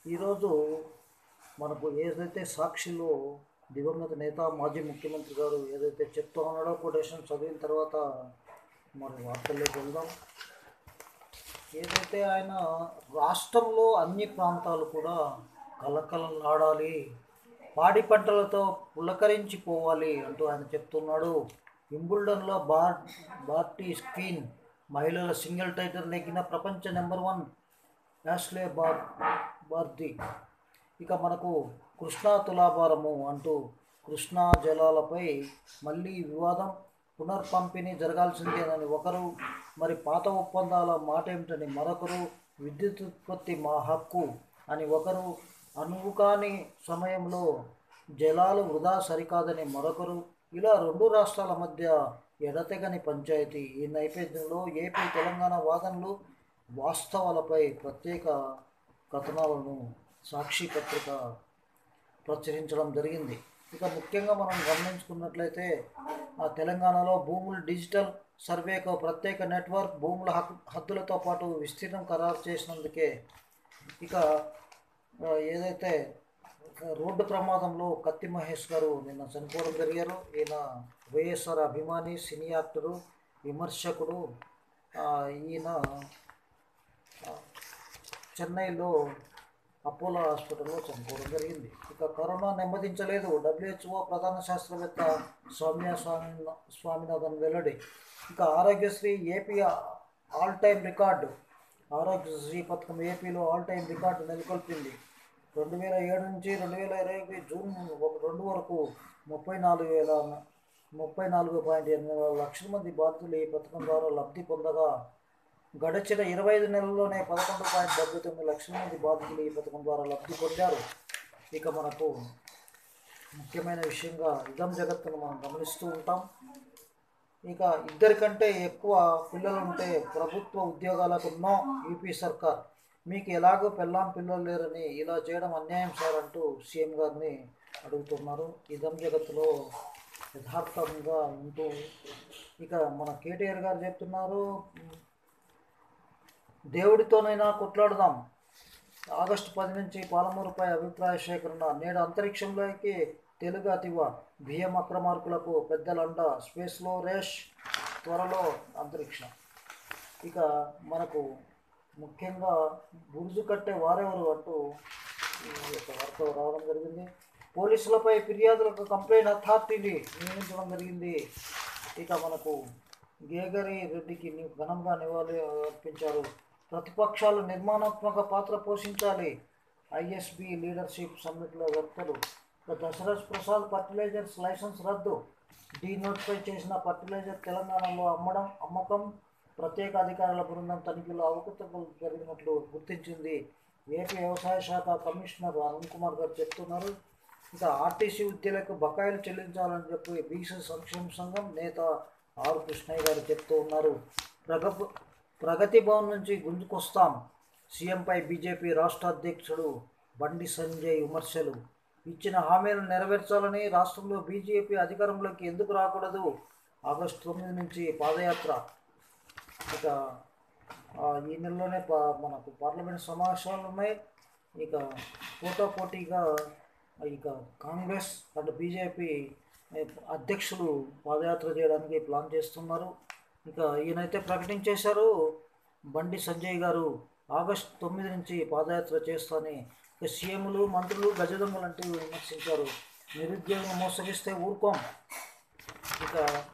ఈరోజు మనకు ఏదైతే సాక్షిలో దివంగత నేత మాజీ ముఖ్యమంత్రి గారు ఏదైతే చెప్తా ఉన్నాడో కొటేషన్ చదివిన తర్వాత మరి వార్తల్లోకి వెళ్దాం ఏదైతే ఆయన రాష్ట్రంలో అన్ని ప్రాంతాలు కూడా కలకలలాడాలి పాడి పంటలతో పులకరించిపోవాలి అంటూ ఆయన చెప్తున్నాడు వింబుల్డన్లో బార్ బార్టీ స్క్రీన్ మహిళల సింగిల్ టైటిల్ నెగ్గిన ప్రపంచ number one Ashleigh Bar Barty ఇక మనకు కృష్ణా తులాభారము అంటూ కృష్ణా జలాలపై మళ్ళీ వివాదం పునర్పంపిణీ జరగాల్సిందేనని ఒకరు మరి పాత ఒప్పందాల మాట ఏమిటని మరొకరు విద్యుత్ ఉత్పత్తి మా హక్కు అని ఒకరు అనువు కాని సమయంలో జలాలు వృధా సరికాదని మరొకరు ఇలా రెండు రాష్ట్రాల మధ్య ఎడతెగని పంచాయతీ ఈ నేపథ్యంలో ఏపీ తెలంగాణ వాదనలు వాస్తవాలపై ప్రత్యేక కథనాలను సాక్షి పత్రిక ప్రచురించడం జరిగింది ఇక ముఖ్యంగా మనం గమనించుకున్నట్లయితే ఆ తెలంగాణలో భూములు డిజిటల్ సర్వేకు ప్రత్యేక నెట్వర్క్ భూముల హక్కు హద్దులతో పాటు విస్తీర్ణం ఖరారు చేసినందుకే ఇక ఆ, ఏదైతే రోడ్డు ప్రమాదంలో కత్తి మహేష్ గారు నిన్న చనిపోవడం జరిగారు ఈయన వైఎస్ఆర్ అభిమాని సినీ యాక్టరు విమర్శకుడు ఆ, ఈయన ఆ, చెన్నైలో అపోలో హాస్పిటల్లో చనిపోవడం జరిగింది ఇక కరోనా నెమ్మదించలేదు డబ్ల్యూహెచ్ఓ ప్రధాన శాస్త్రవేత్త సౌమ్య స్వామి స్వామినాథన్ వెల్లడి ఇక Aarogyasri AP all time record Aarogyasri పథకం ఏపీలో ఆల్ టైమ్ రికార్డు నెలకొల్పింది రెండు వేల ఏడు నుంచి రెండు వేల ఇరవై ఒకటి జూన్ ఒక రెండు వరకు ముప్పై నాలుగు వేల ముప్పై నాలుగు పాయింట్ ఎనిమిది లక్షల మంది బాధితులు ఈ పథకం ద్వారా లబ్ధి పొందగా గడిచిన ఇరవై ఐదు నెలల్లోనే పదకొండు పాయింట్ డెబ్బై తొమ్మిది లక్షల మంది బాధితులు ఈ పథకం ద్వారా లబ్ధి పొందారు ఇక మనకు ముఖ్యమైన విషయంగా ఇదం జగత్తును మనం గమనిస్తూ ఉంటాం ఇక ఇద్దరికంటే ఎక్కువ పిల్లలు ఉంటే ప్రభుత్వ ఉద్యోగాలకు నో యూపీ సర్కార్ మీకు ఎలాగో పెళ్ళాం పిల్లలు లేరని ఇలా చేయడం అన్యాయం సార్ అంటూ సీఎం గారిని అడుగుతున్నారు ఇదం జగత్తులో యథార్థంగా ఉంటూ ఇక మన కేటీఆర్ గారు చెప్తున్నారు దేవుడితోనైనా కొట్లాడుదాం ఆగస్టు పది నుంచి పాలమూరుపై అభిప్రాయ సేకరణ నేడు అంతరిక్షంలోకి తెలుగు అతివ బియ్యం అక్రమార్కులకు పెద్దలండ స్పేస్లో రేష్ త్వరలో అంతరిక్షం ఇక మనకు ముఖ్యంగా బురుజు కట్టే వారెవరు అంటూ ఈ యొక్క వార్త రావడం జరిగింది పోలీసులపై ఫిర్యాదులకు కంప్లైంట్ అథారిటీని నియమించడం జరిగింది ఇక మనకు గేగరి రెడ్డికి ని- ఘనంగా నివాళి అర్పించారు ప్రతిపక్షాలు నిర్మాణాత్మక పాత్ర పోషించాలి ఐఎస్బి లీడర్షిప్ సమ్మిట్లో వ్యక్తులు ఇక దశరథ్ ప్రసాద్ ఫర్టిలైజర్స్ లైసెన్స్ రద్దు డీనోటిఫై చేసిన ఫర్టిలైజర్ తెలంగాణలో అమ్మడం అమ్మకం ప్రత్యేక అధికారుల బృందం తనిఖీలో అవకతవకలు జరిగినట్లు గుర్తించింది ఏపీ వ్యవసాయ శాఖ కమిషనర్ అరుణ్ కుమార్ గారు చెప్తున్నారు ఇక ఆర్టీసీ ఉద్యోగులకు బకాయిలు చెల్లించాలని చెప్పి బీసీ సంక్షేమ సంఘం నేత ఆర్ కృష్ణయ్య గారు చెప్తూ ఉన్నారు ప్రగ ప్రగతి భవన్ నుంచి గుంజుకొస్తాం సీఎంపై బీజేపీ రాష్ట్ర అధ్యక్షుడు బండి సంజయ్ విమర్శలు ఇచ్చిన హామీలను నెరవేర్చాలని రాష్ట్రంలో బీజేపీ అధికారంలోకి ఎందుకు రాకూడదు ఆగస్టు తొమ్మిది నుంచి పాదయాత్ర ఇక ఆ, ఈ నెలలోనే పా మనకు పార్లమెంట్ సమావేశాలు ఉన్నాయి ఇక పోటా పోటీగా ఇక కాంగ్రెస్ అండ్ బీజేపీ అధ్యక్షులు పాదయాత్ర చేయడానికి ప్లాన్ చేస్తున్నారు ఇక ఈయనైతే ప్రకటించేశారు బండి సంజయ్ గారు ఆగస్టు తొమ్మిది నుంచి పాదయాత్ర చేస్తానని ఇక సీఎంలు మంత్రులు గజదొంగలంటూ విమర్శించారు నిరుద్యోగం మోసగిస్తే ఊరుకోం ఇక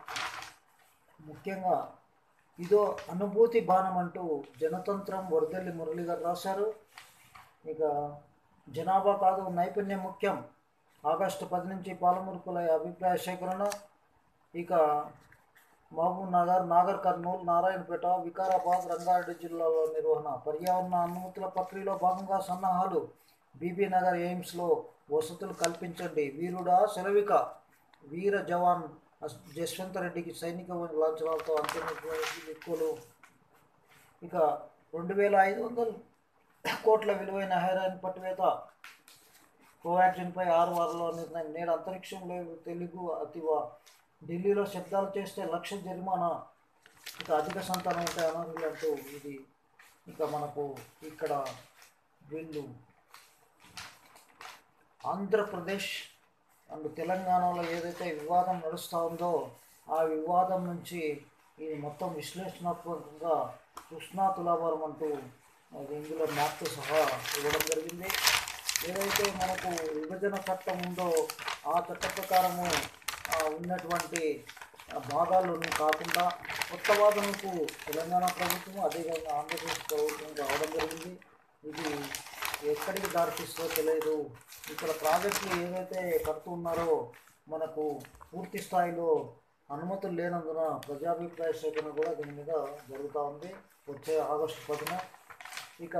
ముఖ్యంగా ఇదో అనుభూతి బాణం అంటూ జనతంత్రం వరదల్లి మురళి గారు రాశారు ఇక జనాభా కాదు నైపుణ్యం ముఖ్యం ఆగస్టు పది నుంచి పాలమురుకుల అభిప్రాయ సేకరణ ఇక మహబూబ్ నగర్ నాగర్ కర్నూలు నారాయణపేట వికారాబాద్ రంగారెడ్డి జిల్లాలో నిర్వహణ పర్యావరణ అనుమతుల ప్రక్రియలో భాగంగా సన్నాహాలు బీబీ నగర్ ఎయిమ్స్లో వసతులు కల్పించండి వీరుడా సెలవిక వీర జవాన్ అస్- జస్వంత్ రెడ్డికి సైనిక లాంఛనాలతో అంతిమ ఎక్కువలు ఇక రెండు వేల ఐదు వందలు కోట్ల విలువైన హెరాయిన్ పట్టువేత కోవాక్సిన్పై ఆరు వారాల నిర్ణయం నేడు అంతరిక్షంలో తెలుగు అతివ ఢిల్లీలో శబ్దాలు చేస్తే లక్ష జరిమానా ఇక అధిక సంతానం ఉంటే అనర్హులు అంటూ ఇది ఇక మనకు ఇక్కడ వీళ్ళు ఆంధ్రప్రదేశ్ అండ్ తెలంగాణలో ఏదైతే వివాదం నడుస్తూ ఉందో ఆ వివాదం నుంచి ఇది మొత్తం విశ్లేషణాత్మకంగా కృష్ణా తులాభారం అంటూ అది ఇందులో మ్యాప్తో సహా ఇవ్వడం జరిగింది ఏదైతే మనకు విభజన చట్టం ఉందో ఆ చట్ట ప్రకారము ఆ, ఉన్నటువంటి ఆ, భాగాలను కాకుండా కొత్త వాదనకు తెలంగాణ ప్రభుత్వం అదేవిధంగా ఆంధ్రప్రదేశ్ ప్రభుత్వం రావడం జరిగింది ఇది ఎక్కడికి దారితీస్తుందో తెలియదు ఇక్కడ ప్రాజెక్టులు ఏవైతే కడుతున్నారో మనకు పూర్తి స్థాయిలో అనుమతులు లేనందున ప్రజాభిప్రాయ సేకరణ కూడా దీని మీద జరుగుతూ ఉంది వచ్చే ఆగస్టు పదిన ఇక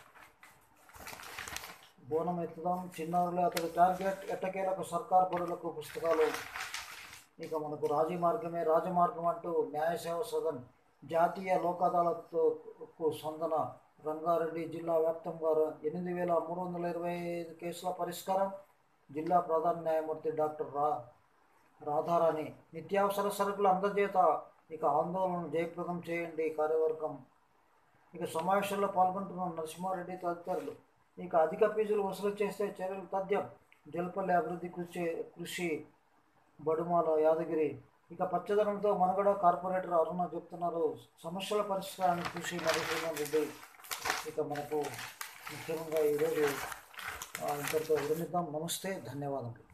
బోనం ఎత్తుదాం చిన్నారులే అతడు టార్గెట్ ఎట్టకేలకు సర్కార్ బడులకు పుస్తకాలు ఇక మనకు రాజీ మార్గమే రాజమార్గం అంటూ న్యాయ సేవ సదన్ జాతీయ లోక్ అదాలత్కు స్పందన రంగారెడ్డి జిల్లా వ్యాప్తంగా ఎనిమిది వేల మూడు వందల ఇరవై ఐదు కేసుల పరిష్కారం జిల్లా ప్రధాన న్యాయమూర్తి డాక్టర్ రా రాధారాణి నిత్యావసర సరుకుల అందజేత ఇక ఆందోళన జయప్రదం చేయండి కార్యవర్గం ఇక సమావేశంలో పాల్గొంటున్న నరసింహారెడ్డి తదితరులు ఇక అధిక ఫీజులు వసూలు చేస్తే చర్యలు తథ్యం జలపల్లి అభివృద్ధి కృషి కృషి బడుమాల యాదగిరి ఇక పచ్చదనంతో మనగడ కార్పొరేటర్ అరుణ చెప్తున్నారు సమస్యల పరిష్కారానికి కృషి మధుసూదన్ రెడ్డి ఇక మనకు ముఖ్యంగా ఈరోజు ఆ, ఇంతటితో విరమిద్దాం నమస్తే ధన్యవాదములు